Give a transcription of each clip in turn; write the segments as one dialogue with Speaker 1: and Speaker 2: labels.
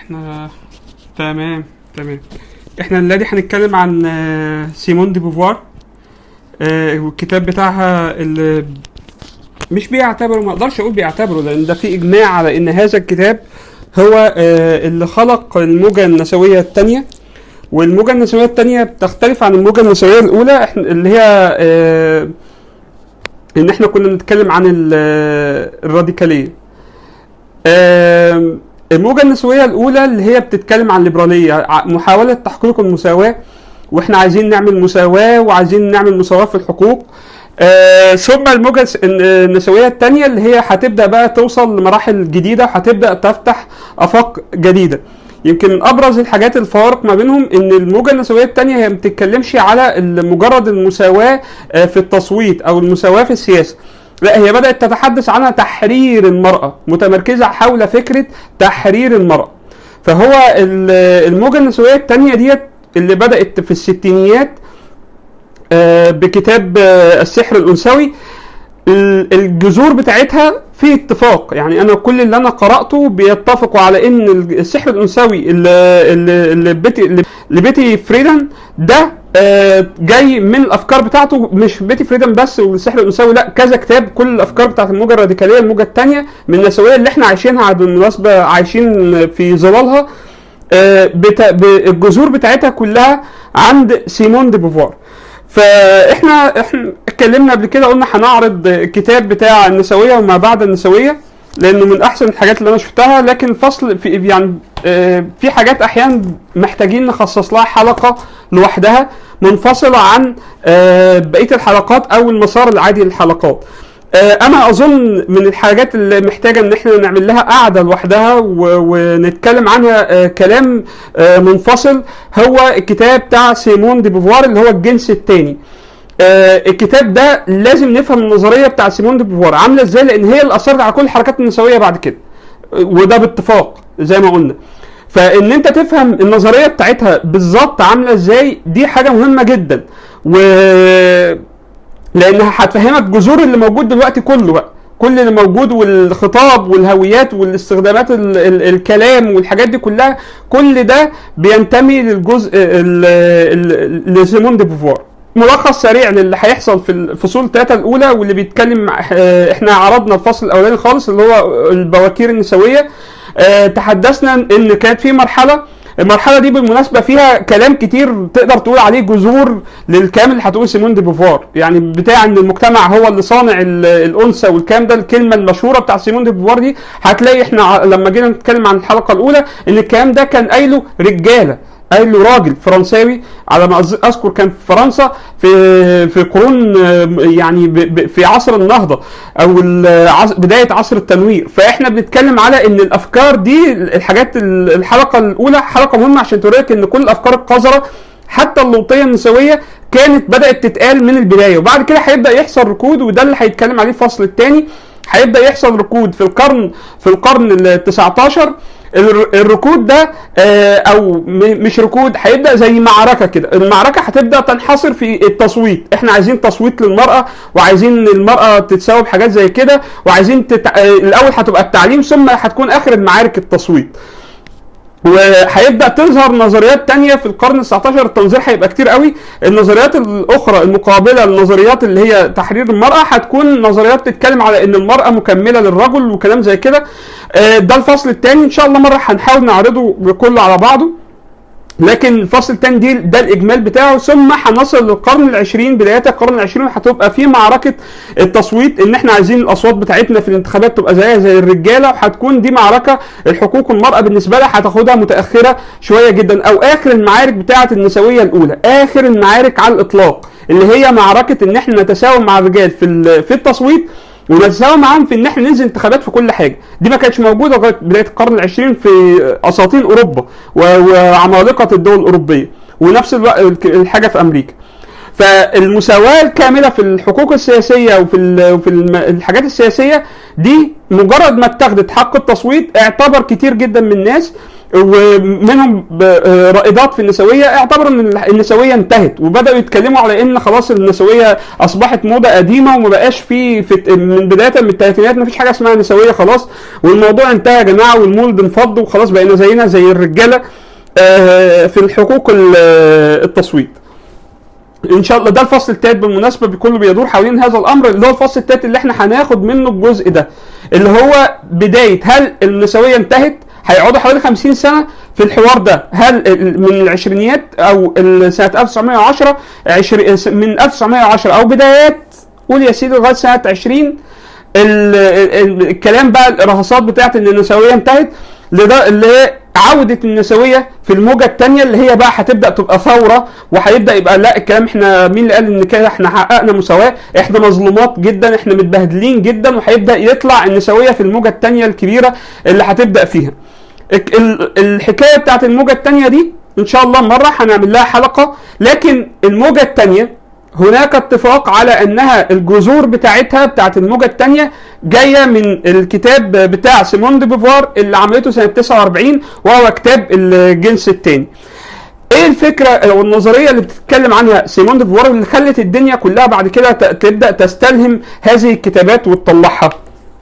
Speaker 1: احنا تمام تمام احنا اللي هنتكلم عن آه، سيمون دي بوفوار آه، والكتاب بتاعها اللي مش بيعتبره ما اقدرش اقول بيعتبره لان ده في اجماع على ان هذا الكتاب هو آه، اللي خلق الموجة النسوية الثانية والموجة النسوية الثانية بتختلف عن الموجة النسوية الأولى إحنا- اللي هي آه، إن إحنا كنا بنتكلم عن ال- آه، الراديكالية. آم، الموجة النسوية الأولى اللي هي بتتكلم عن الليبرالية ع- محاولة تحقيق المساواة وإحنا عايزين نعمل مساواة وعايزين نعمل مساواة في الحقوق. آه، ثم الموجة الس- النسوية الثانية اللي هي هتبدأ بقى توصل لمراحل جديدة وهتبدأ تفتح آفاق جديدة. يمكن من ابرز الحاجات الفوارق ما بينهم ان الموجه النسويه الثانيه هي ما بتتكلمش على ال- مجرد المساواه آه، في التصويت او المساواه في السياسه لا هي بدات تتحدث عنها تحرير المراه متمركزه حول فكره تحرير المراه فهو ال- الموجه النسويه الثانيه ديت اللي بدات في الستينيات آه، بكتاب آه، السحر الانثوي ال- الجذور بتاعتها في اتفاق يعني انا كل اللي انا قراته بيتفقوا على ان ال- السحر الانثوي اللي اللي اللي بيتي اللي بيتي فريدن ده آه، جاي من الافكار بتاعته مش بيتي فريدن بس والسحر الانثوي لا كذا كتاب كل الافكار بتاعت الموجه الراديكاليه الموجه الثانيه من النسويه اللي احنا عايشينها بالمناسبه عايشين في ظلالها آه، بتا... ب- الجذور بتاعتها كلها عند سيمون دي بوفوار فاحنا احنا اتكلمنا قبل كده قلنا هنعرض الكتاب بتاع النسويه وما بعد النسويه لانه من احسن الحاجات اللي انا شفتها لكن فصل في يعني آه، في حاجات احيانا محتاجين نخصص لها حلقه لوحدها منفصله عن آه، بقيه الحلقات او المسار العادي للحلقات آه، انا اظن من الحاجات اللي محتاجه ان احنا نعمل لها قعده لوحدها و- ونتكلم عنها آه، كلام آه، منفصل هو الكتاب بتاع سيمون دي بوفوار اللي هو الجنس الثاني الكتاب ده لازم نفهم النظريه بتاع سيمون دي بوفوار عامله ازاي لان هي اللي اثرت على كل الحركات النسويه بعد كده آه، وده باتفاق زي ما قلنا فان انت تفهم النظريه بتاعتها بالظبط عامله ازاي دي حاجه مهمه جدا و لانها هتفهمك جذور اللي موجود دلوقتي كله بقى كل اللي موجود والخطاب والهويات والاستخدامات ال ال الكلام والحاجات دي كلها كل ده بينتمي للجزء ال- ال- لسيمون دي بوفوار ملخص سريع للي هيحصل في الفصول الثلاثه الاولى واللي بيتكلم آه، احنا عرضنا الفصل الاولاني خالص اللي هو البواكير النسويه آه، تحدثنا ان كانت في مرحله المرحله دي بالمناسبه فيها كلام كتير تقدر تقول عليه جذور للكلام اللي هتقول سيمون دي بوفوار يعني بتاع ان المجتمع هو اللي صانع ال- الانثى والكلام ده الكلمه المشهوره بتاع سيمون دي بوفوار دي هتلاقي احنا ع- لما جينا نتكلم عن الحلقه الاولى ان الكلام ده كان قايله رجاله قال له راجل فرنساوي على ما أذ- اذكر كان في فرنسا في في قرون آه، يعني ب- ب- في عصر النهضه او العص- بدايه عصر التنوير فاحنا بنتكلم على ان الافكار دي الحاجات ال- الحلقه الاولى حلقه مهمه عشان توريك ان كل الافكار القذره حتى اللوطيه النسويه كانت بدات تتقال من البدايه وبعد كده هيبدا يحصل ركود وده اللي هيتكلم عليه الفصل الثاني هيبدا يحصل ركود في القرن في القرن ال 19 الر- الركود ده آه، او م- مش ركود هيبدا زي معركه كده المعركه هتبدا تنحصر في التصويت احنا عايزين تصويت للمراه وعايزين المراه تتساوى بحاجات زي كده وعايزين تت... آه، الاول هتبقى التعليم ثم هتكون اخر المعارك التصويت وهيبدا تظهر نظريات تانية في القرن ال 19 التنظير هيبقى كتير قوي النظريات الاخرى المقابله للنظريات اللي هي تحرير المراه هتكون نظريات بتتكلم على ان المراه مكمله للرجل وكلام زي كده آه، ده الفصل الثاني ان شاء الله مره هنحاول نعرضه بكله على بعضه لكن الفصل الثاني دي ده الاجمال بتاعه ثم هنصل للقرن العشرين بدايه القرن العشرين هتبقى في معركه التصويت ان احنا عايزين الاصوات بتاعتنا في الانتخابات تبقى زيها زي الرجاله وهتكون دي معركه الحقوق المراه بالنسبه لها هتاخدها متاخره شويه جدا او اخر المعارك بتاعه النسويه الاولى اخر المعارك على الاطلاق اللي هي معركه ان احنا نتساوى مع الرجال في ال- في التصويت ونتساوى معاهم في ان احنا ننزل انتخابات في كل حاجه دي ما كانتش موجوده لغايه بدايه القرن العشرين في اساطين اوروبا و- وعمالقه الدول الاوروبيه ونفس الوقت الحاجه في امريكا فالمساواه الكامله في الحقوق السياسيه وفي ال- وفي الم- الحاجات السياسيه دي مجرد ما اتخذت حق التصويت اعتبر كتير جدا من الناس ومنهم ب- آه، رائدات في النسويه اعتبروا ان النسويه انتهت وبداوا يتكلموا على ان خلاص النسويه اصبحت موضه قديمه وما بقاش في, في من بدايه من الثلاثينات ما فيش حاجه اسمها نسويه خلاص والموضوع انتهى يا جماعه والمولد انفض وخلاص بقينا زينا زي الرجاله آه، في الحقوق ال- آه، التصويت ان شاء الله ده الفصل الثالث بالمناسبه كله بيدور حوالين هذا الامر اللي هو الفصل الثالث اللي احنا هناخد منه الجزء ده اللي هو بدايه هل النسويه انتهت هيقعدوا حوالي 50 سنه في الحوار ده هل ال- من العشرينيات او ال- سنه 1910 عشر من 1910 او بدايات قول يا سيدي لغايه سنه 20 ال- ال- الكلام بقى الرهصات بتاعت ان النسويه انتهت لده اللي هي عودة النسوية في الموجة الثانية اللي هي بقى هتبدأ تبقى ثورة وهيبدأ يبقى لا الكلام احنا مين اللي قال ان كده احنا حققنا مساواة احنا مظلومات جدا احنا متبهدلين جدا وهيبدأ يطلع النسوية في الموجة الثانية الكبيرة اللي هتبدأ فيها الك- ال- الحكاية بتاعت الموجة الثانية دي ان شاء الله مرة هنعمل لها حلقة لكن الموجة الثانية هناك اتفاق على انها الجذور بتاعتها بتاعت الموجه الثانيه جايه من الكتاب بتاع سيمون دي بوفوار اللي عملته سنه 49 وهو كتاب الجنس الثاني. ايه الفكره او النظريه اللي بتتكلم عنها سيمون دي بوفوار اللي خلت الدنيا كلها بعد كده ت- تبدا تستلهم هذه الكتابات وتطلعها؟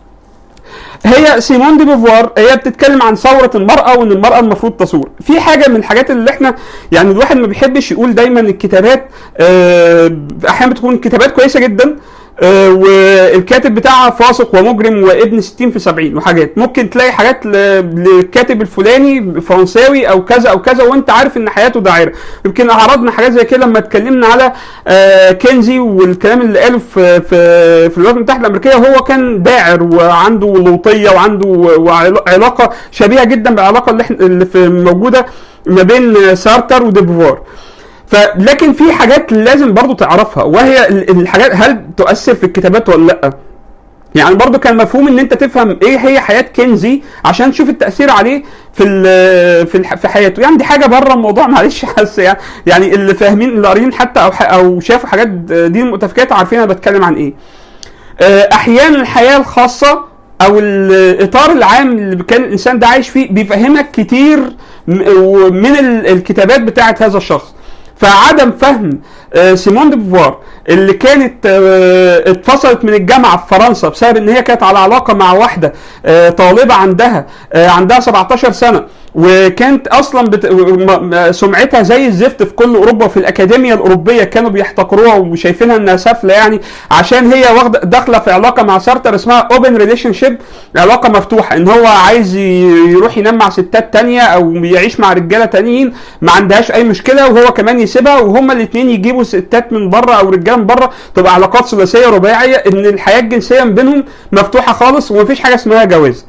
Speaker 1: هي سيمون دي بوفوار هي بتتكلم عن ثوره المراه وان المراه المفروض تصور في حاجه من الحاجات اللي احنا يعني الواحد ما بيحبش يقول دايما الكتابات آه، احيانا بتكون كتابات كويسه جدا آه، والكاتب بتاعها فاسق ومجرم وابن 60 في 70 وحاجات ممكن تلاقي حاجات ل- للكاتب الفلاني فرنساوي او كذا او كذا وانت عارف ان حياته داعره يمكن عرضنا حاجات زي كده لما اتكلمنا على آه، كنزي والكلام اللي قاله في في في الولايات المتحده الامريكيه هو كان داعر وعنده لوطيه وعنده وعلاقه شبيهه جدا بالعلاقه اللي احنا اللي في موجوده ما بين سارتر وديبوفوار فلكن في حاجات لازم برضو تعرفها وهي ال- الحاجات هل تؤثر في الكتابات ولا لا يعني برضو كان مفهوم ان انت تفهم ايه هي حياه كنزي عشان تشوف التاثير عليه في ال- في الح- في حياته يعني دي حاجه بره الموضوع معلش بس يعني يعني اللي فاهمين اللي قاريين حتى او ح- او شافوا حاجات دي المؤتفكات عارفين انا بتكلم عن ايه آه، احيانا الحياه الخاصه او الاطار العام اللي كان الانسان ده عايش فيه بيفهمك كتير م- من ال- الكتابات بتاعه هذا الشخص فعدم فهم آه، سيمون دي بوفوار اللي كانت آه، اتفصلت من الجامعه في فرنسا بسبب ان هي كانت على علاقه مع واحده آه، طالبه عندها آه، عندها 17 سنه وكانت اصلا بت... م- م- سمعتها زي الزفت في كل اوروبا وفي الاكاديميه الاوروبيه كانوا بيحتقروها وشايفينها انها سافله يعني عشان هي واخده داخله في علاقه مع سارتر اسمها اوبن ريليشن شيب علاقه مفتوحه ان هو عايز ي- يروح ينام مع ستات تانية او يعيش مع رجاله تانيين ما عندهاش اي مشكله وهو كمان يسيبها وهما الاثنين يجيبوا ستات من بره او رجاله من بره تبقى علاقات ثلاثيه رباعيه ان الحياه الجنسيه ما بينهم مفتوحه خالص ومفيش حاجه اسمها جواز.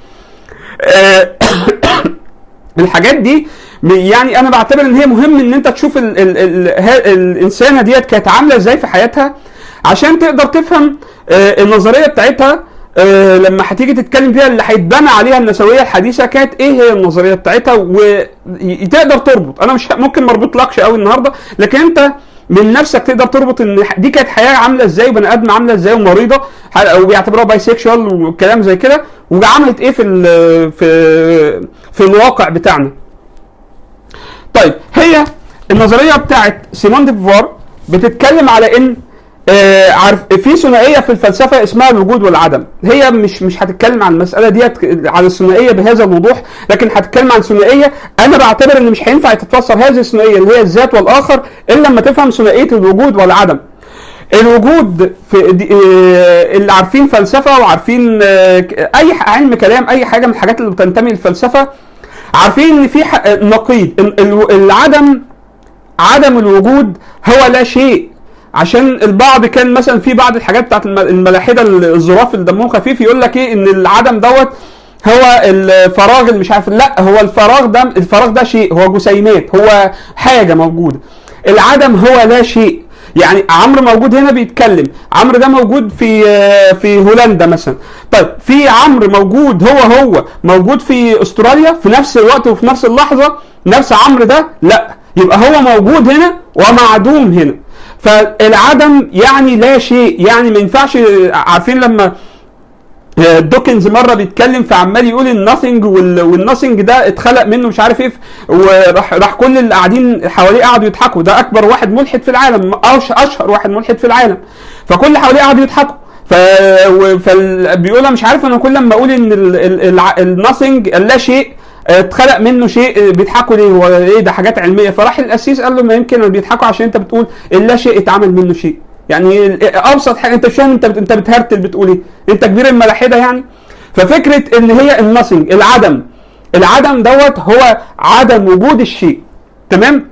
Speaker 1: آه، الحاجات دي م- يعني انا بعتبر ان هي مهم ان انت تشوف ال ال ال ها- الانسانه ديت كانت عامله ازاي في حياتها عشان تقدر تفهم آه، النظريه بتاعتها آه، لما هتيجي تتكلم فيها اللي هيتبنى عليها النسويه الحديثه كانت ايه هي النظريه بتاعتها وتقدر تربط انا مش ممكن ما اربطلكش قوي النهارده لكن انت من نفسك تقدر تربط ان دي كانت حياه عامله ازاي وبني ادم عامله ازاي ومريضه او بيعتبروها باي سيكشوال وكلام زي كده وعملت ايه في ال- في في الواقع بتاعنا. طيب هي النظريه بتاعت سيمون دي بوفوار بتتكلم على ان آه عارف في ثنائيه في الفلسفه اسمها الوجود والعدم هي مش مش هتتكلم عن المساله ديت عن الثنائيه بهذا الوضوح لكن هتتكلم عن ثنائيه انا بعتبر ان مش هينفع تتفسر هذه الثنائيه اللي هي الذات والاخر الا لما تفهم ثنائيه الوجود والعدم الوجود في دي آه، اللي عارفين فلسفه وعارفين آه، ك- اي ح- علم كلام اي حاجه من الحاجات اللي بتنتمي للفلسفه عارفين ان في ح- نقيض ال- ال- العدم عدم الوجود هو لا شيء عشان البعض كان مثلا في بعض الحاجات بتاعت الم- الملاحده الظراف اللي دمهم خفيف يقول لك ايه ان العدم دوت هو الفراغ اللي مش عارف لا هو الفراغ ده الفراغ ده شيء هو جسيمات هو حاجه موجوده العدم هو لا شيء يعني عمرو موجود هنا بيتكلم عمرو ده موجود في في هولندا مثلا طيب في عمرو موجود هو هو موجود في استراليا في نفس الوقت وفي نفس اللحظه نفس عمرو ده لا يبقى هو موجود هنا ومعدوم هنا فالعدم يعني لا شيء يعني ما ينفعش عارفين لما دوكنز مره بيتكلم فعمال يقول الناثينج والناثينج ده اتخلق منه مش عارف ايه وراح راح كل اللي قاعدين حواليه قعدوا يضحكوا ده اكبر واحد ملحد في العالم أش- اشهر واحد ملحد في العالم فكل اللي حواليه قعدوا يضحكوا ف فبيقول مش عارف انا كل ما اقول ان الناثينج اللا شيء اتخلق منه شيء بيضحكوا ليه هو ايه ده حاجات علميه فراح القسيس قال له ما يمكن بيضحكوا عشان انت بتقول اللا شيء اتعمل منه شيء يعني ابسط حاجه انت مش فاهم انت بت- انت بتهرتل بتقول ايه انت كبير الملاحده يعني ففكره ان هي الناثينج العدم العدم دوت هو عدم وجود الشيء تمام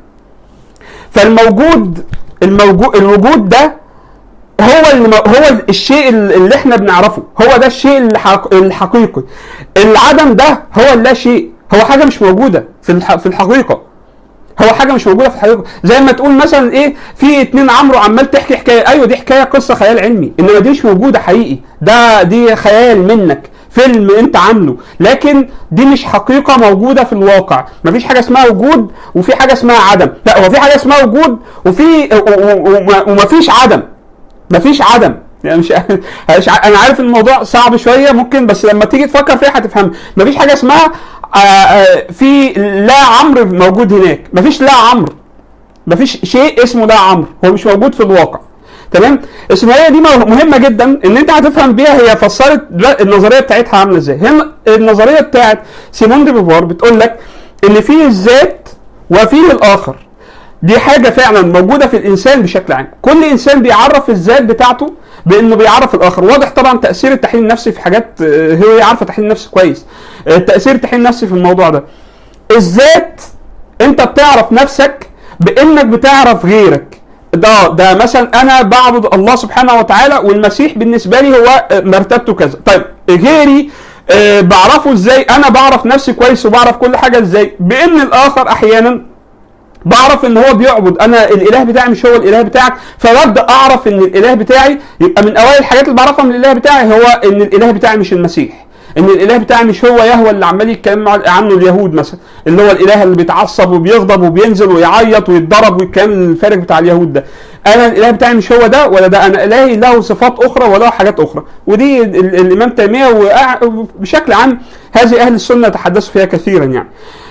Speaker 1: فالموجود الموجود الوجود ده هو اللي هو الشيء اللي احنا بنعرفه هو ده الشيء الحق الحقيقي العدم ده هو اللا شيء هو حاجه مش موجوده في الح- في الحقيقه هو حاجه مش موجوده في الحقيقه زي ما تقول مثلا ايه في اتنين عمرو عمال تحكي حكايه ايوه دي حكايه قصه خيال علمي انما دي مش موجوده حقيقي ده دي خيال منك فيلم انت عامله لكن دي مش حقيقه موجوده في الواقع مفيش حاجه اسمها وجود وفي حاجه اسمها عدم لا هو في حاجه اسمها وجود وفي و- و- وما- ومفيش عدم مفيش عدم يعني مش مش ع- انا عارف الموضوع صعب شويه ممكن بس لما تيجي تفكر فيها هتفهم مفيش حاجه اسمها آه، آه، في لا عمرو موجود هناك مفيش لا عمرو مفيش شيء اسمه لا عمرو هو مش موجود في الواقع تمام الثنائيه دي مه- مهمه جدا ان انت هتفهم بيها هي فسرت دل- النظريه بتاعتها عامله ازاي هي النظريه بتاعت سيمون دي بوفوار بتقول لك ان فيه الذات وفيه الاخر دي حاجه فعلا موجوده في الانسان بشكل عام كل انسان بيعرف الذات بتاعته بانه بيعرف الاخر واضح طبعا تاثير التحليل النفسي في حاجات آه، هي عارفه تحليل النفسي كويس آه، تاثير التحليل النفسي في الموضوع ده الذات انت بتعرف نفسك بانك بتعرف غيرك ده ده مثلا انا بعبد الله سبحانه وتعالى والمسيح بالنسبه لي هو آه، مرتبته كذا طيب غيري آه، بعرفه ازاي انا بعرف نفسي كويس وبعرف كل حاجه ازاي بان الاخر احيانا بعرف ان هو بيعبد انا الاله بتاعي مش هو الاله بتاعك فببدا اعرف ان الاله بتاعي يبقى من اوائل الحاجات اللي بعرفها من الاله بتاعي هو ان الاله بتاعي مش المسيح ان الاله بتاعي مش هو يهوى اللي عمال يتكلم عنه اليهود مثلا اللي هو الاله اللي بيتعصب وبيغضب وبينزل ويعيط ويتضرب والكلام الفارغ بتاع اليهود ده انا الاله بتاعي مش هو ده ولا ده انا الهي له صفات اخرى وله حاجات اخرى ودي ال- ال- الامام تيميه وأع- بشكل عام هذه اهل السنه تحدثوا فيها كثيرا يعني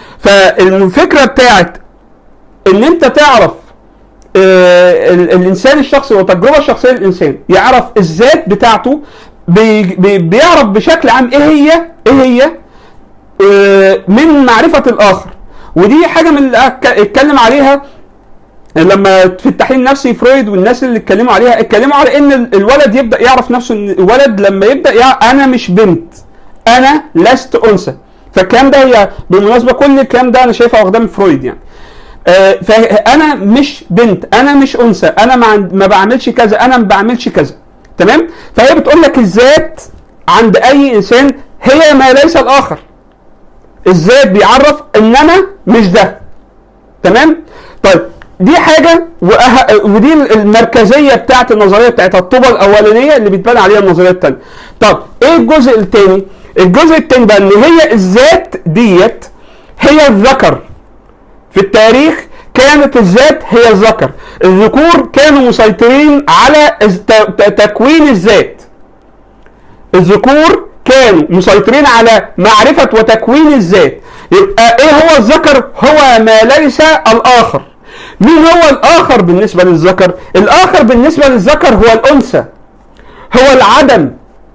Speaker 1: فالفكره بتاعت ان انت تعرف آه، ال- الانسان الشخصي والتجربه الشخصيه للانسان يعرف الذات بتاعته بي بي بيعرف بشكل عام ايه هي ايه هي آه، من معرفه الاخر ودي حاجه من اللي أك- اتكلم عليها لما في التحليل النفسي فرويد والناس اللي اتكلموا عليها اتكلموا على ان ال- الولد يبدا يعرف نفسه ان الولد لما يبدا يعرف انا مش بنت انا لست انثى فالكلام ده هي بالمناسبه كل الكلام ده انا شايفه واخداه من فرويد يعني آه، فانا مش بنت انا مش انثى انا ما, عند- ما بعملش كذا انا ما بعملش كذا تمام فهي بتقول لك الذات عند اي انسان هي ما ليس الاخر الذات بيعرف ان انا مش ده تمام طيب دي حاجه وأه... ودي المركزيه بتاعت النظريه بتاعت الطوبه الاولانيه اللي بيتبنى عليها النظريه الثانيه طب ايه الجزء الثاني الجزء الثاني بقى ان هي الذات ديت هي الذكر في التاريخ كانت الذات هي الذكر الذكور كانوا مسيطرين على الز- ت- ت- تكوين الذات الذكور كانوا مسيطرين على معرفة وتكوين الذات يبقى ايه هو الذكر هو ما ليس الاخر مين هو الاخر بالنسبة للذكر الاخر بالنسبة للذكر هو الانثى هو العدم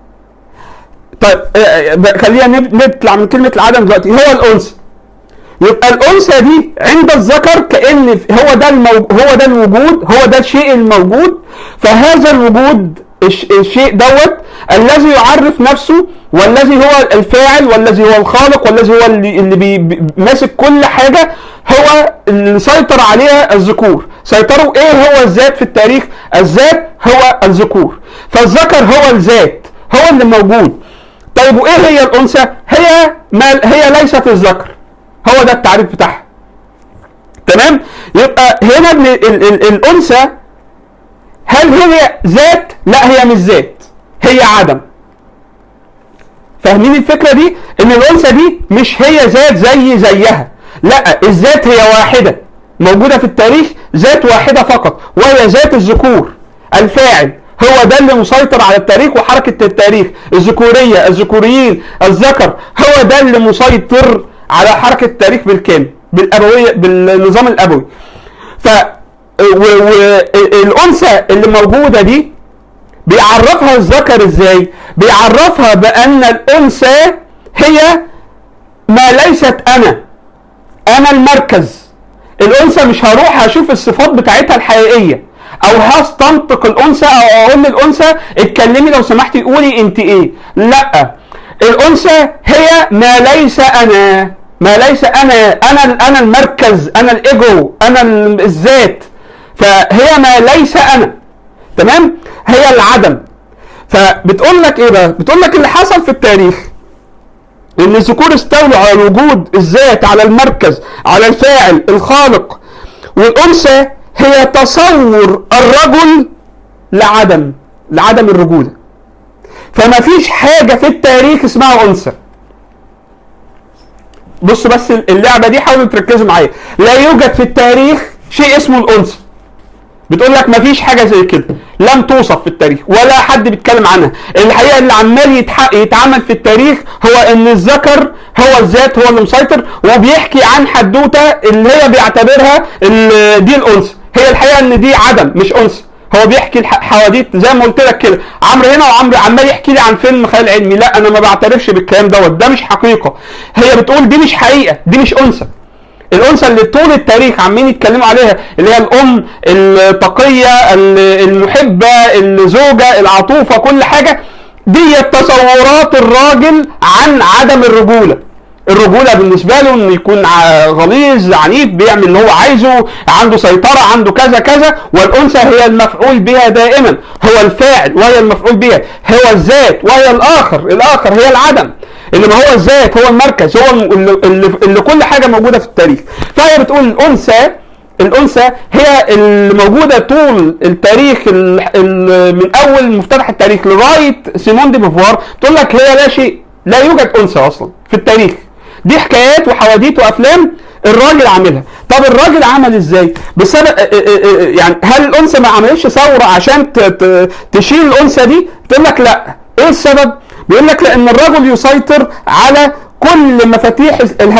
Speaker 1: طيب آه، آه، خلينا نب- نطلع من كلمة العدم دلوقتي هو الانثى يبقى الانثى دي عند الذكر كان هو ده المو... هو ده الوجود هو ده الشيء الموجود فهذا الوجود الش... الشيء دوت الذي يعرف نفسه والذي هو الفاعل والذي هو الخالق والذي هو اللي, اللي بي... بي- ماسك كل حاجه هو اللي سيطر عليها الذكور سيطروا ايه هو الذات في التاريخ الذات هو الذكور فالذكر هو الذات هو اللي موجود طيب وايه هي الانثى هي ما هي ليست الذكر هو ده التعريف بتاعها تمام يبقى هنا ال- ال- ال- الانثى هل هي ذات لا هي مش ذات هي عدم فاهمين الفكره دي ان الانثى دي مش هي ذات زي زيها لا الذات هي واحده موجوده في التاريخ ذات واحده فقط وهي ذات الذكور الفاعل هو ده اللي مسيطر على التاريخ وحركه التاريخ الذكوريه الذكوريين الذكر هو ده اللي مسيطر على حركه التاريخ بالكامل بالابويه بالنظام الابوي ف والانثى اللي موجوده دي بيعرفها الذكر ازاي بيعرفها بان الانثى هي ما ليست انا انا المركز الانثى مش هروح اشوف الصفات بتاعتها الحقيقيه او هستنطق الانثى او اقول للانثى اتكلمي لو سمحتي قولي انت ايه لا الانثى هي ما ليس انا ما ليس انا انا انا المركز انا الايجو انا الذات فهي ما ليس انا تمام هي العدم فبتقول لك ايه بقى بتقول لك اللي حصل في التاريخ ان الذكور استولوا على الوجود الذات على المركز على الفاعل الخالق والانثى هي تصور الرجل لعدم لعدم الرجوله فما فيش حاجه في التاريخ اسمها انثى بصوا بس اللعبه دي حاولوا تركزوا معايا لا يوجد في التاريخ شيء اسمه الانثى بتقول لك مفيش حاجه زي كده لم توصف في التاريخ ولا حد بيتكلم عنها الحقيقه اللي عمال يتح... يتعمل في التاريخ هو ان الذكر هو الذات هو اللي مسيطر وبيحكي عن حدوته اللي هي بيعتبرها ال... دي الانثى هي الحقيقه ان دي عدم مش انثى هو بيحكي الحواديت زي ما قلت لك كده عمرو هنا وعمرو عمال يحكي لي عن فيلم خيال علمي لا انا ما بعترفش بالكلام دوت ده مش حقيقه هي بتقول دي مش حقيقه دي مش انثى الانثى اللي طول التاريخ عمالين يتكلموا عليها اللي هي الام التقيه المحبه الزوجه العطوفه كل حاجه دي تصورات الراجل عن عدم الرجوله الرجوله بالنسبه له انه يكون غليظ عنيف بيعمل اللي هو عايزه عنده سيطره عنده كذا كذا والانثى هي المفعول بها دائما هو الفاعل وهي المفعول بها هو الذات وهي الاخر الاخر هي العدم انما هو الذات هو المركز هو اللي, اللي, اللي كل حاجه موجوده في التاريخ فهي بتقول الانثى الانثى هي اللي موجوده طول التاريخ ال ال من اول مفتتح التاريخ لغايه سيمون دي بوفوار تقول لك هي لا شيء لا يوجد انثى اصلا في التاريخ دي حكايات وحواديت وافلام الراجل عاملها طب الراجل عمل ازاي بسبب يعني هل الانثى ما عملتش ثوره عشان تشيل الانثى دي تقول لك لا ايه السبب بيقول لك لان الرجل يسيطر على كل مفاتيح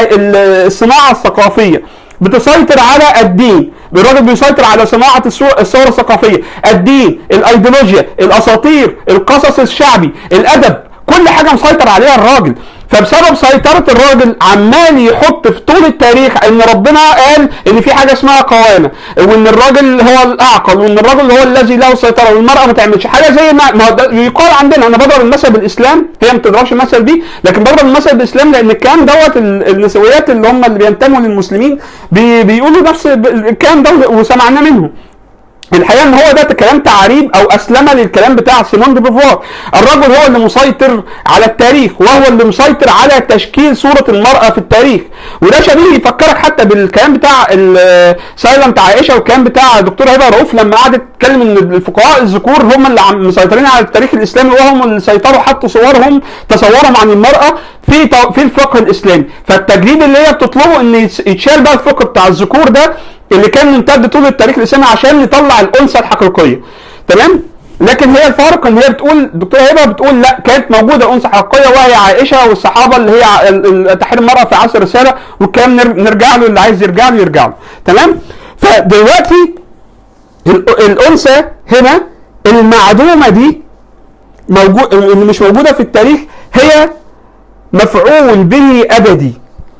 Speaker 1: الصناعه الثقافيه بتسيطر على الدين الراجل بيسيطر على صناعه الصور الثقافيه الدين الايديولوجيا الاساطير القصص الشعبي الادب كل حاجه مسيطر عليها الراجل فبسبب سيطرة الراجل عمال يحط في طول التاريخ ان ربنا قال ان في حاجة اسمها قوامة وان الراجل هو الاعقل وان الراجل هو الذي له السيطرة والمرأة ما تعملش حاجة زي ما ما يقال عندنا انا بضرب المثل بالاسلام هي ما بتضربش المثل دي لكن بضرب المثل بالاسلام لان الكلام دوت النسويات اللي هم اللي بينتموا للمسلمين بي بيقولوا نفس الكلام ده وسمعناه منهم الحقيقه ان هو ده كلام تعريب او اسلمه للكلام بتاع سيمون دي بوفوار الرجل هو اللي مسيطر على التاريخ وهو اللي مسيطر على تشكيل صوره المراه في التاريخ وده شبيه يفكرك حتى بالكلام بتاع سايلنت عائشه والكلام بتاع دكتور هبه رؤوف لما قعدت تتكلم ان الفقهاء الذكور هم اللي مسيطرين على التاريخ الاسلامي وهم اللي سيطروا حطوا صورهم تصورهم عن المراه في في الفقه الاسلامي فالتجريد اللي هي بتطلبه ان يتشال بقى الفقه بتاع الذكور ده اللي كان ممتد طول التاريخ الاسلامي عشان نطلع الانثى الحقيقيه تمام لكن هي الفارق ان هي بتقول الدكتوره هبه بتقول لا كانت موجوده انثى حقيقيه وهي عائشه والصحابه اللي هي تحرير المراه في عصر الرساله والكلام نرجع له اللي عايز يرجع له يرجع له تمام فدلوقتي الانثى هنا المعدومه دي موجود اللي مش موجوده في التاريخ هي مفعول به ابدي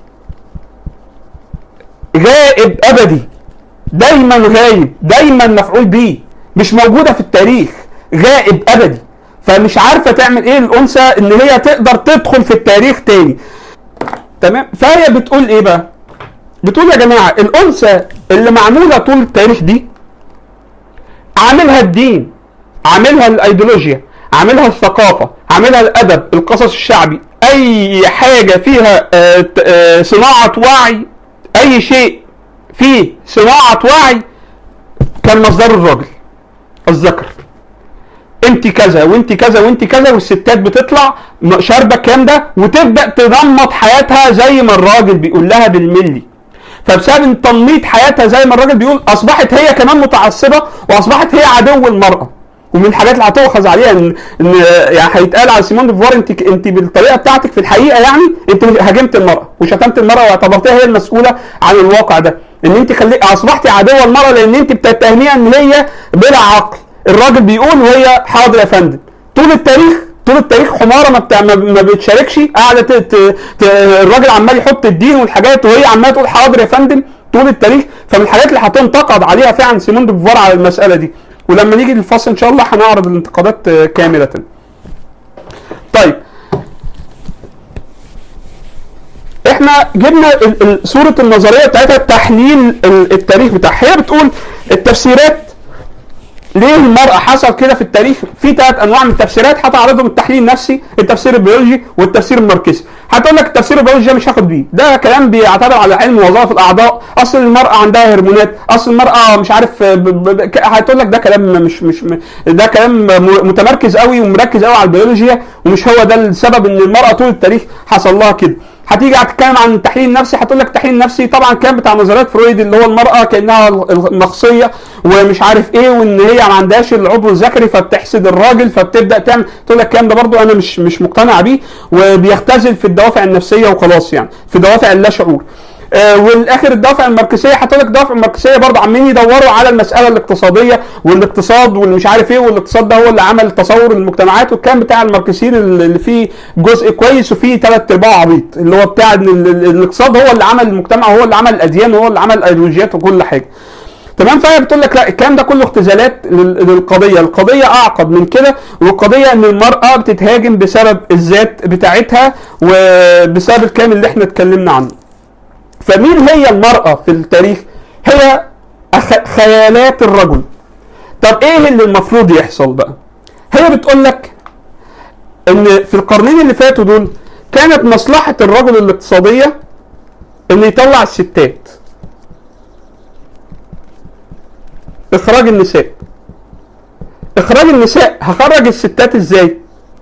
Speaker 1: غائب ابدي دايما غايب دايما مفعول به مش موجوده في التاريخ غائب ابدي فمش عارفه تعمل ايه الانثى ان هي تقدر تدخل في التاريخ تاني تمام فهي بتقول ايه بقى بتقول يا جماعه الانثى اللي معموله طول التاريخ دي عاملها الدين عاملها الايديولوجيا عاملها الثقافه عاملها الادب القصص الشعبي اي حاجه فيها صناعه وعي اي شيء فيه صناعه وعي كان مصدره الراجل الذكر انت كذا وانت كذا وانت كذا والستات بتطلع شاربه الكلام ده وتبدا تنمط حياتها زي ما الراجل بيقول لها بالملي فبسبب تنميط حياتها زي ما الراجل بيقول اصبحت هي كمان متعصبه واصبحت هي عدو المراه ومن الحاجات اللي هتؤخذ عليها ان ان يعني هيتقال على سيمون ديفوار انت انت بالطريقه بتاعتك في الحقيقه يعني انت هاجمت المراه وشتمت المراه واعتبرتها هي المسؤوله عن الواقع ده ان انت خلي اصبحتي عدوه المراه لان انت بتتهميها ان هي بلا عقل الراجل بيقول وهي حاضر يا فندم طول التاريخ طول التاريخ حماره ما, بتاع ما- ما بتشاركش قاعده ت... ت... ت... الراجل عمال يحط الدين والحاجات وهي عماله تقول حاضر يا فندم طول التاريخ فمن الحاجات اللي هتنتقد عليها فعلا سيمون دي بوفار على المساله دي ولما نيجي للفصل ان شاء الله هنعرض الانتقادات آه، كامله طيب احنا جبنا ال- ال- صوره النظريه بتاعتها تحليل ال- التاريخ بتاعها هي بتقول التفسيرات ليه المرأة حصل كده في التاريخ؟ في ثلاث أنواع من التفسيرات هتعرضهم التحليل النفسي، التفسير البيولوجي والتفسير الماركسي. هتقول لك التفسير البيولوجي ده مش هاخد بيه، ده كلام بيعتمد على علم وظائف الأعضاء، أصل المرأة عندها هرمونات، أصل المرأة مش عارف ب- ب- ب- ك- هتقول لك ده كلام مش مش م- ده كلام م- متمركز قوي ومركز قوي على البيولوجيا ومش هو ده السبب إن المرأة طول التاريخ حصل لها كده. هتيجي هتتكلم عن التحليل النفسي هتقول لك التحليل النفسي طبعا كان بتاع نظريات فرويد اللي هو المراه كانها المخصيه ومش عارف ايه وان هي ما عندهاش العضو الذكري فبتحسد الراجل فبتبدا تعمل تقول لك الكلام ده برضو انا مش مش مقتنع بيه وبيختزل في الدوافع النفسيه وخلاص يعني في دوافع اللا شعور آه، والاخر الدوافع الماركسيه هتقول لك الدوافع الماركسيه برضه عمالين يدوروا على المساله الاقتصاديه والاقتصاد والمش عارف ايه والاقتصاد ده هو اللي عمل تصور المجتمعات والكلام بتاع الماركسيين اللي فيه جزء كويس وفيه ثلاث ارباع عبيط اللي هو بتاع ان ال- ال- الاقتصاد هو اللي عمل المجتمع هو اللي عمل الاديان وهو اللي عمل الايديولوجيات وكل حاجه تمام فهي بتقول لك لا الكلام ده كله اختزالات لل- للقضيه، القضيه اعقد من كده والقضيه ان المراه بتتهاجم بسبب الذات بتاعتها وبسبب الكلام اللي احنا اتكلمنا عنه. فمين هي المراه في التاريخ؟ هي أخ- خيالات الرجل. طب ايه اللي المفروض يحصل بقى؟ هي بتقول لك ان في القرنين اللي فاتوا دول كانت مصلحه الرجل الاقتصاديه انه يطلع الستات اخراج النساء اخراج النساء هخرج الستات ازاي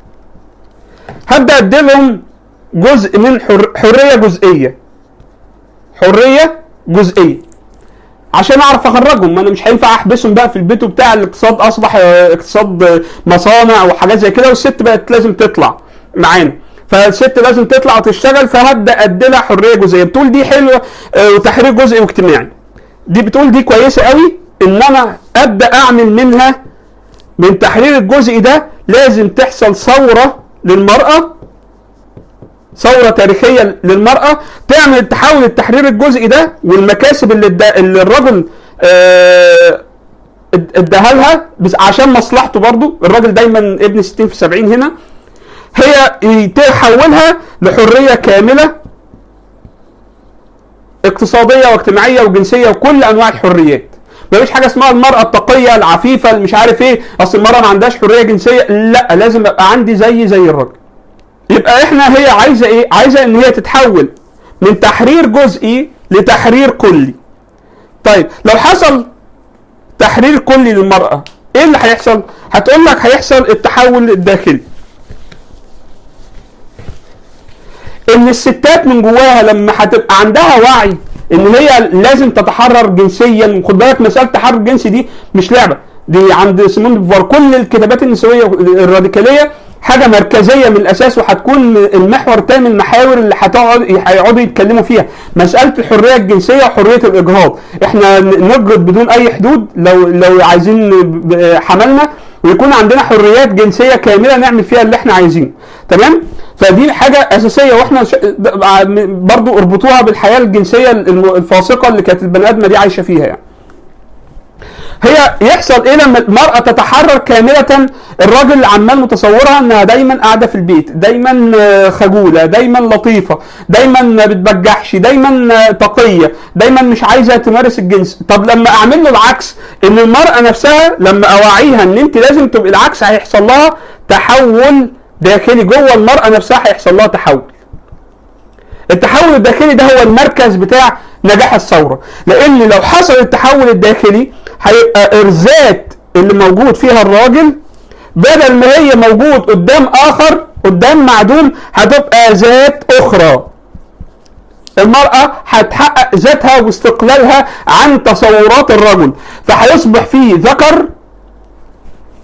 Speaker 1: هبدا اديلهم جزء من حر... حريه جزئيه حريه جزئيه عشان اعرف اخرجهم ما انا مش هينفع احبسهم بقى في البيت وبتاع الاقتصاد اصبح آه، اقتصاد آه، مصانع وحاجات زي كده والست بقت لازم تطلع معانا فالست لازم تطلع وتشتغل فهبدا اديلها حريه جزئيه بتقول دي حلوه آه، وتحرير جزئي واجتماعي دي بتقول دي كويسه قوي ان انا ابدا اعمل منها من تحرير الجزء ده لازم تحصل ثوره للمراه ثوره تاريخيه للمراه تعمل تحول التحرير الجزئي ده والمكاسب اللي, الد... اللي الرجل آه، اد- اداها لها بس عشان مصلحته برضو الراجل دايما ابن 60 في 70 هنا هي تحولها لحريه كامله اقتصاديه واجتماعيه وجنسيه وكل انواع الحريات مفيش حاجه اسمها المراه التقيه العفيفه اللي مش عارف ايه اصل المراه ما عندهاش حريه جنسيه لا لازم ابقى عندي زي زي الراجل يبقى احنا هي عايزه ايه عايزه ان هي تتحول من تحرير جزئي لتحرير كلي طيب لو حصل تحرير كلي للمراه ايه اللي هيحصل هتقول لك هيحصل التحول الداخلي ان الستات من جواها لما هتبقى عندها وعي ان هي لازم تتحرر جنسيا وخد بالك مساله التحرر الجنسي دي مش لعبه دي عند سيمون دي بوفار كل الكتابات النسويه الراديكاليه حاجه مركزيه من الاساس وهتكون المحور تاني من المحاور اللي هتقعد هيقعدوا يتكلموا فيها مساله الحريه الجنسيه وحريه الاجهاض احنا نجهض بدون اي حدود لو لو عايزين ب- حملنا ويكون عندنا حريات جنسيه كامله نعمل فيها اللي احنا عايزينه تمام فدي حاجه اساسيه واحنا ش... برضو اربطوها بالحياه الجنسيه الم- الفاسقه اللي كانت البني ادمه دي عايشه فيها يعني هي يحصل ايه لما المرأة تتحرر كاملة الراجل عمال متصورها انها دايما قاعدة في البيت دايما آه، خجولة دايما لطيفة دايما ما بتبجحش دايما آه، تقية دايما مش عايزة تمارس الجنس طب لما اعمل له العكس ان المرأة نفسها لما اوعيها ان انت لازم تبقي العكس هيحصل لها تحول داخلي جوه المرأة نفسها هيحصل لها تحول التحول الداخلي ده هو المركز بتاع نجاح الثوره لان لو حصل التحول الداخلي هيبقى ارزات اللي موجود فيها الراجل بدل ما هي موجود قدام اخر قدام معدوم هتبقى ذات اخرى المرأة هتحقق ذاتها واستقلالها عن تصورات الرجل فهيصبح فيه ذكر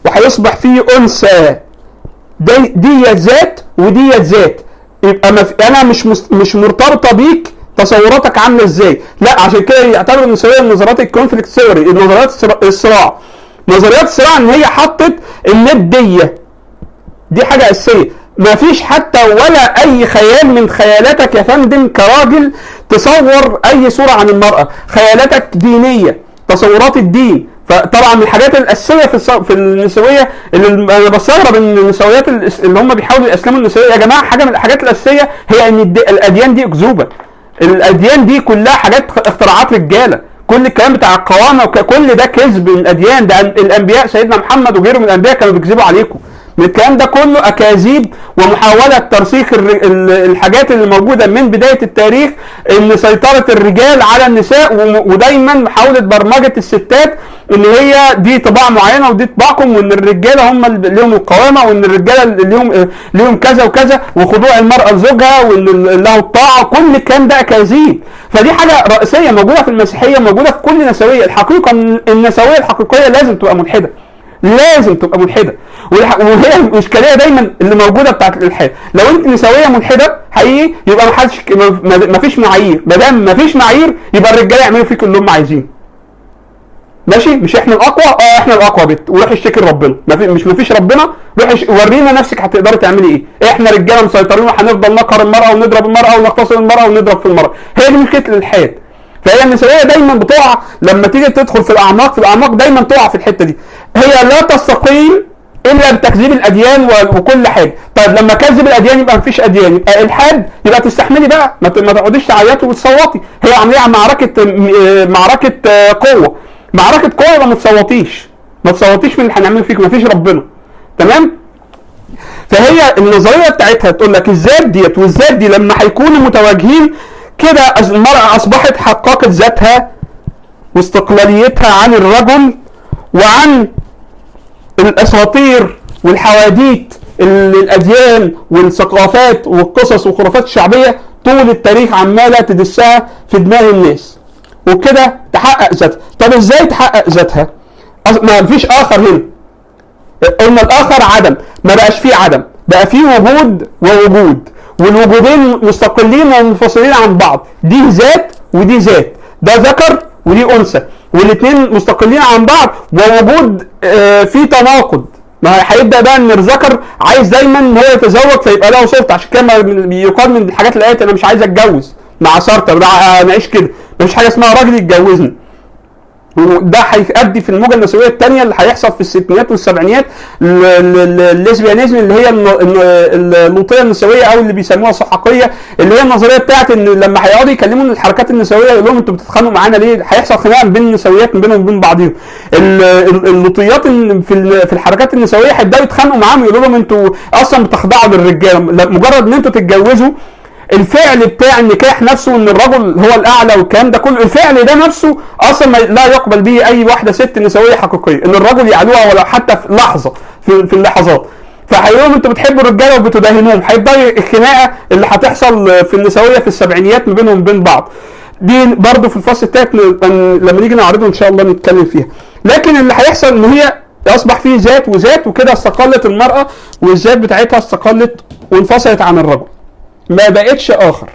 Speaker 1: وهيصبح فيه انثى دي ديت ذات وديت ذات يبقى ما في انا مش مس- مش مرتبطه بيك تصوراتك عامله ازاي لا عشان كده يعتبر النسويه من نظريات الكونفليكت ثيوري النظريات الصرا- الصراع نظريات الصراع ان هي حطت النديه دي حاجه اساسيه ما فيش حتى ولا اي خيال من خيالاتك يا فندم كراجل تصور اي صوره عن المراه خيالاتك دينيه تصورات الدين فطبعا من الحاجات الاساسيه في الص- في النسويه اللي انا بستغرب ان النسويات الإس- اللي هم بيحاولوا يسلموا النسويه يا جماعه حاجه من الحاجات الاساسيه هي ان الد- الاديان دي اكذوبه الاديان دي كلها حاجات اختراعات رجاله كل الكلام بتاع القوامه وكل ده كذب من الاديان ده الانبياء سيدنا محمد وغيره من الانبياء كانوا بيكذبوا عليكم من الكلام ده كله اكاذيب ومحاوله ترسيخ الر- ال- الحاجات اللي موجوده من بدايه التاريخ ان سيطره الرجال على النساء وم- ودايما محاوله برمجه الستات ان هي دي طباع معينه ودي طباعكم وان الرجاله هم اللي ليهم القوامه وان الرجاله اللي ليهم ليهم كذا وكذا وخضوع المراه لزوجها وان ال- له الطاعه كل الكلام ده اكاذيب فدي حاجه رئيسيه موجوده في المسيحيه موجوده في كل نسويه الحقيقه إن النسويه الحقيقيه لازم تبقى ملحده لازم تبقى ملحده والح- وهي الاشكاليه دايما اللي موجوده بتاعت الالحاد لو انت نسويه ملحده حقيقي يبقى ما حدش ما فيش معايير ما دام ما فيش معايير يبقى الرجاله يعملوا فيك اللي هم عايزينه ماشي مش احنا الاقوى اه احنا الاقوى بت وروح اشتكي لربنا ما في مش ما فيش ربنا روح اش- ورينا نفسك هتقدري تعملي ايه احنا رجاله مسيطرين وهنفضل نقهر المراه ونضرب المراه ونغتصب المراه ونضرب في المراه هي دي مشكله الالحاد فهي النسويه دايما بتقع لما تيجي تدخل في الاعماق في الاعماق دايما تقع في الحته دي هي لا تستقيم الا بتكذيب الاديان و- وكل حاجه طيب لما كذب الاديان يبقى مفيش اديان يبقى الحاد يبقى تستحملي بقى ما ت- ما تقعديش تعيطي وتصوتي هي عمليه معركه م- آه، معركه آه، قوه معركه قوه يبقى ما تصوتيش ما تصوتيش من اللي هنعمله فيك ما فيش ربنا تمام فهي النظريه بتاعتها تقول لك الذات ديت والذات دي لما هيكونوا متواجهين كده أز- المراه اصبحت حققت ذاتها واستقلاليتها عن الرجل وعن الاساطير والحواديت اللي الاديان والثقافات والقصص والخرافات الشعبيه طول التاريخ عماله تدسها في دماغ الناس وبكده تحقق ذاتها طب ازاي تحقق ذاتها أص- ما فيش اخر هنا قلنا الاخر عدم ما بقاش فيه عدم بقى فيه وجود ووجود والوجودين مستقلين ومنفصلين عن بعض دي ذات ودي ذات ده ذكر ودي انثى والاثنين مستقلين عن بعض ووجود آه فيه تناقض ما هيبدا بقى ان الذكر عايز دايما ان هو يتزوج فيبقى له صوت عشان كده ما- يقال من الحاجات اللي قالت انا مش عايز اتجوز مع سارتر ده نعيش كده مفيش حاجه اسمها راجل يتجوزني وده هيؤدي في الموجه النسويه الثانيه اللي هيحصل في الستينات والسبعينات ل- ل- ل- الليزبيانيزم اللي هي الن- الن- اللوطيه النسويه او اللي بيسموها الصحاقيه اللي هي النظريه بتاعت ان لما هيقعدوا يكلموا الحركات النسويه يقول لهم انتوا بتتخانقوا معانا ليه؟ هيحصل خناقه بين النسويات بينهم وبين بعضهم. ال- ال- اللوطيات إن في ال- في الحركات النسويه هيبداوا يتخانقوا معاهم يقولوا لهم انتوا اصلا بتخضعوا للرجاله مجرد ان انتوا تتجوزوا الفعل بتاع النكاح نفسه ان الرجل هو الاعلى والكلام ده كله الفعل ده نفسه اصلا ما- لا يقبل به اي واحده ست نسويه حقيقيه ان الرجل يعلوها ولو حتى في لحظه في, في اللحظات فهيقول لهم انتوا بتحبوا الرجاله وبتداهنوهم هيبدا الخناقه اللي هتحصل في النسويه في السبعينيات ما بينهم وبين بعض دي برضو في الفصل الثالث لما نيجي نعرضه ان شاء الله نتكلم فيها لكن اللي هيحصل ان هي اصبح فيه ذات وذات وكده استقلت المراه والذات بتاعتها استقلت وانفصلت عن الرجل ما بقتش اخر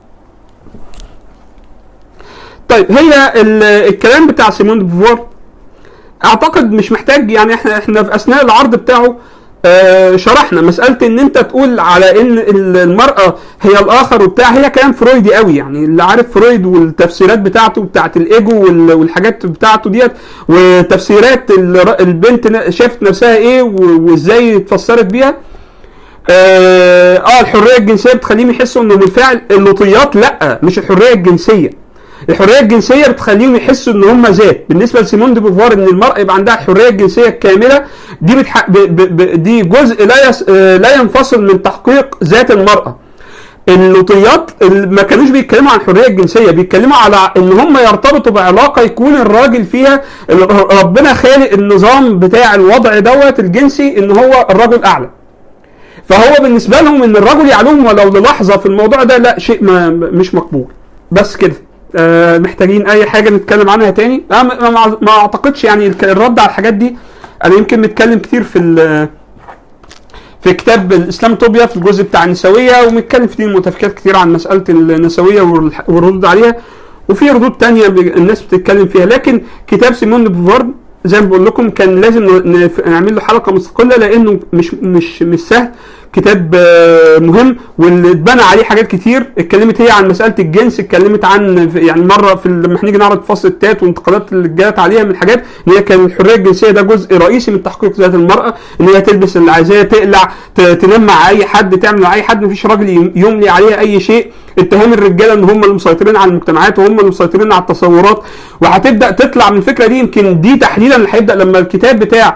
Speaker 1: طيب هي ال- الكلام بتاع سيمون دي بوفوار اعتقد مش محتاج يعني احنا احنا في اثناء العرض بتاعه آه، شرحنا مساله ان انت تقول على ان ال- المراه هي الاخر وبتاع هي كلام فرويدي قوي يعني اللي عارف فرويد والتفسيرات بتاعته بتاعت الايجو وال- والحاجات بتاعته ديت وتفسيرات ال- البنت ن- شافت نفسها ايه و- وازاي اتفسرت بيها اه آه، الحريه الجنسيه بتخليهم يحسوا انه بالفعل اللوطيات لا مش الحريه الجنسيه الحريه الجنسيه بتخليهم يحسوا ان هم ذات بالنسبه لسيمون دي بوفوار ان المراه يبقى عندها الحريه الجنسيه الكامله دي بتح... ب... ب... ب... دي جزء لا يس... آه، لا ينفصل من تحقيق ذات المراه اللوطيات اللي ما كانوش بيتكلموا عن الحريه الجنسيه بيتكلموا على ان هم يرتبطوا بعلاقه يكون الراجل فيها ال- ربنا خالق النظام بتاع الوضع دوت الجنسي ان هو الرجل اعلى فهو بالنسبه لهم ان الرجل يعلوم ولو للحظه في الموضوع ده لا شيء ما مش مقبول بس كده آه محتاجين اي حاجه نتكلم عنها تاني أنا ما, ما, ما اعتقدش يعني الك- الرد على الحاجات دي انا يمكن متكلم كتير في ال- في كتاب الاسلام توبيا في الجزء بتاع النسويه ومتكلم في دي المتفكات كتير عن مساله النسويه والح- والردود عليها وفي ردود تانية ب- الناس بتتكلم فيها لكن كتاب سيمون دي بوفار زي ما بقول لكم كان لازم ن- نف- نعمل له حلقه مستقله لانه مش مش مش سهل كتاب آه، مهم واللي اتبنى عليه حاجات كتير اتكلمت هي عن مساله الجنس اتكلمت عن في- يعني مره في ال- لما هنيجي نعرض فصل التات والانتقادات اللي جات عليها من الحاجات ان هي كان الحريه الجنسيه ده جزء رئيسي من تحقيق ذات المراه ان هي تلبس اللي عايزاه تقلع ت- تنام مع اي حد تعمل مع اي حد مفيش راجل يم- يملي عليها اي شيء اتهام الرجاله ان هم اللي مسيطرين على المجتمعات وهم اللي مسيطرين على التصورات وهتبدا تطلع من الفكره دي يمكن دي تحديدا اللي هيبدا لما الكتاب بتاع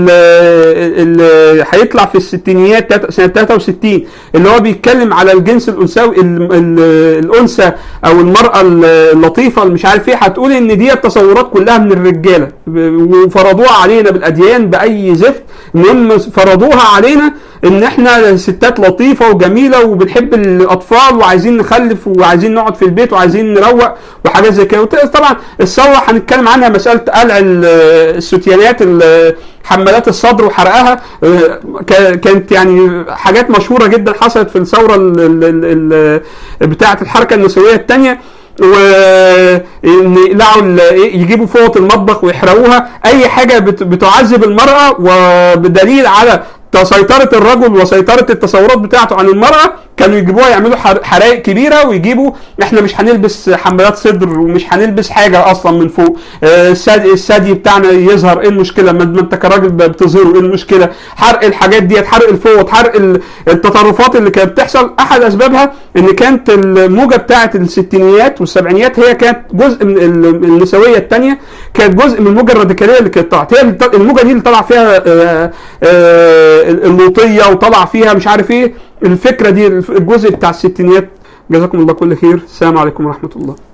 Speaker 1: اللي هيطلع في الستينيات تلات- سنه 63 اللي هو بيتكلم على الجنس الانثوي ال- ال- الانثى او المراه اللطيفه اللي مش عارف ايه هتقول ان دي التصورات كلها من الرجاله ب- وفرضوها علينا بالاديان باي زفت ان هم فرضوها علينا ان احنا ستات لطيفه وجميله وبنحب الاطفال وعايزين نخلف وعايزين نقعد في البيت وعايزين نروق وحاجات زي كده وت- طبعا الثوره هنتكلم عنها مساله قلع ال- الستيانات ال- حمالات الصدر وحرقها آه، ك- كانت يعني حاجات مشهوره جدا حصلت في الثوره ال- ال- ال- بتاعه الحركه النسويه الثانيه وان يقلعوا ال- إيه، يجيبوا فوط المطبخ ويحرقوها اي حاجه بت- بتعذب المراه وبدليل على سيطرة الرجل وسيطرة التصورات بتاعته عن المرأة كانوا يجيبوها يعملوا حر- حرائق كبيرة ويجيبوا احنا مش هنلبس حمالات صدر ومش هنلبس حاجة اصلا من فوق آه، الثدي الثدي بتاعنا يظهر ايه المشكلة ما ما انت كراجل بتظهره ايه المشكلة حرق الحاجات ديت حرق الفوط حرق ال- التطرفات اللي كانت بتحصل احد اسبابها ان كانت الموجة بتاعة الستينيات والسبعينيات هي كانت جزء من ال- النسوية الثانية كانت جزء من الموجة الراديكالية اللي كانت طلعت هي اللي ط- الموجة دي اللي طلع فيها آه، آه، اللوطية وطلع فيها مش عارف ايه الفكرة دي الجزء بتاع الستينيات جزاكم الله كل خير السلام عليكم ورحمة الله